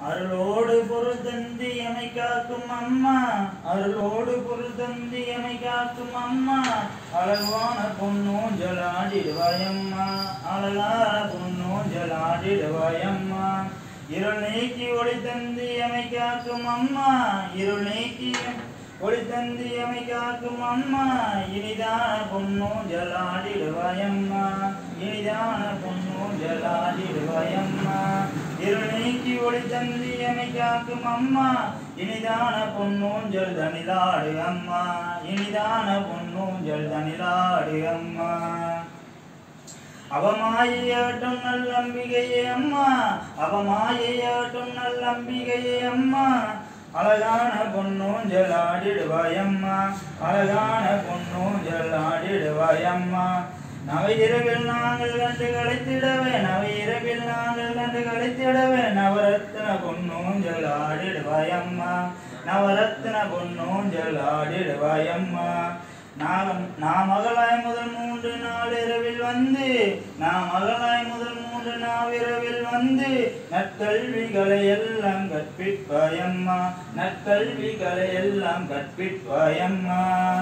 அருளோடு பொருள் தந்தி எமை காக்கும் அம்மா அருளோடு பொருள் தந்தி எமை காக்கும் அம்மா அழகான பொண்ணும் ஜலாடிடுவாயம்மா அழகான பொண்ணும் ஜலாடிடுவாயம்மா இருள் நீக்கி ஒளி தந்தி எமை காக்கும் அம்மா இருள் நீக்கி ஒளி தந்தி எமை காக்கும் அம்மா இனிதான பொண்ணும் ஜலாடிடுவாயம்மா இனிதான பொண்ணும் ஜலாடிடுவாயம்மா இருள் நீக்கி ஒளி தந்தி எமை காக்கும் அம்மா இனிதான பொன்னூஞ்சல் தனிலாடு அம்மா இனிதான பொன்னூஞ்சல் தனிலாடு அம்மா அவமாயேட்டும் நல்லம்பிகையே அம்மா அவமாயேட்டும் நல்லம்பிகையே அம்மா அழகான பொன்னூஞ்சல் ஆடிடுவாயம்மா அழகான பொன்னூஞ்சல் ஆடிடுவாயம்மா நவை இரவில் நாங்கள் கண்டு கழித்திடவே நவை இரவில் நாங்கள் கண்டு கழித்திடவே நவரத்ன பொன்னூஞ்சல் ஆடிடுவாயம்மா நவரத்ன பொன்னூஞ்சல் ஆடிடுவாயம்மா நான் நான் மகளாய் முதல் மூன்று நாள் இரவில் வந்து நான் மகளாய் முதல் மூன்று நாள் இரவில் வந்து நற்கல்விகளை எல்லாம் கற்பிப்பாயம்மா நற்கல்விகளை எல்லாம் கற்பிப்பாயம்மா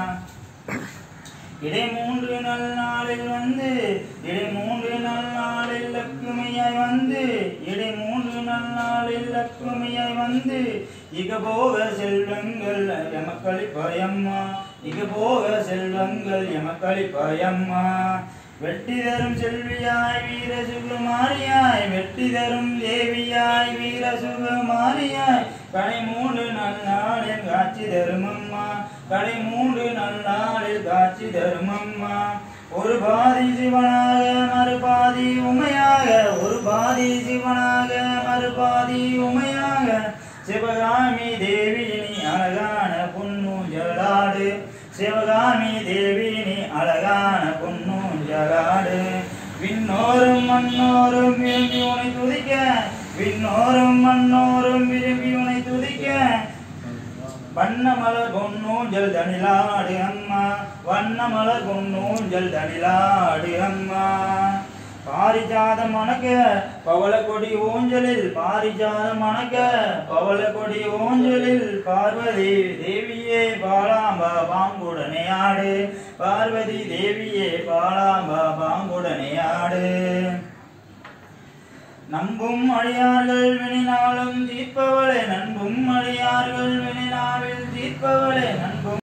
இடை மூன்று நல் நாளில் வந்து இடை மூன்று நல் நாளில் லக்குமியாய் வந்து இடை மூன்று நல் நாளில் லக்குமியாய் வந்து இக போக செல்வங்கள் எமக்களிப்பாயம்மா இக போக செல்வங்கள் எமக்களிப்பாயம்மா வெட்டி தரும் செல்வியாய் வீர சுகுமாரியாய் வெட்டி தரும் தேவியாய் வீர சுகுமாரியாய் கனை மூன்று நன்னாளில் காட்சி தரும் அம்மா கனை மூன்று நன்னாளில் காட்சி தரும் அம்மா ஒரு பாதி சிவனாக மறுபாதி உமையாக ஒரு பாதி சிவனாக மறுபாதி உமையாக சிவகாமி தேவி நீ அழகான பொன்னூஞ்சலாடு சிவகாமி தேவி நீ அழகான பொன்னூஞ்சலாடு விண்ணோரும் மண்ணோரும் விரும்பி உனை துதிக்க விண்ணோரும் மண்ணோரும் விரும்பி உனை துதிக்க வண்ணமலர் பொன்னூஞ்சல் தனிலாடு அம்மா வண்ணமலர் பொன்னூஞ்சல் தனிலாடு அம்மா பாரிஜாதம் மணக்க பவள கொடி ஊஞ்சலில் பாரிஜாதம் மணக்க பவள கொடி ஊஞ்சலில் பார்வதி தேவியே பாலாம்பா பாங்குடனே ஆடு பார்வதி தேவியே பாலாம்பா பாங்குடனே ஆடு நம்பும் அடியார்கள் வினினாலும் தீர்ப்பவளே நண்பும் அடியார்கள் வினினாவில் தீர்ப்பவளே நண்பும்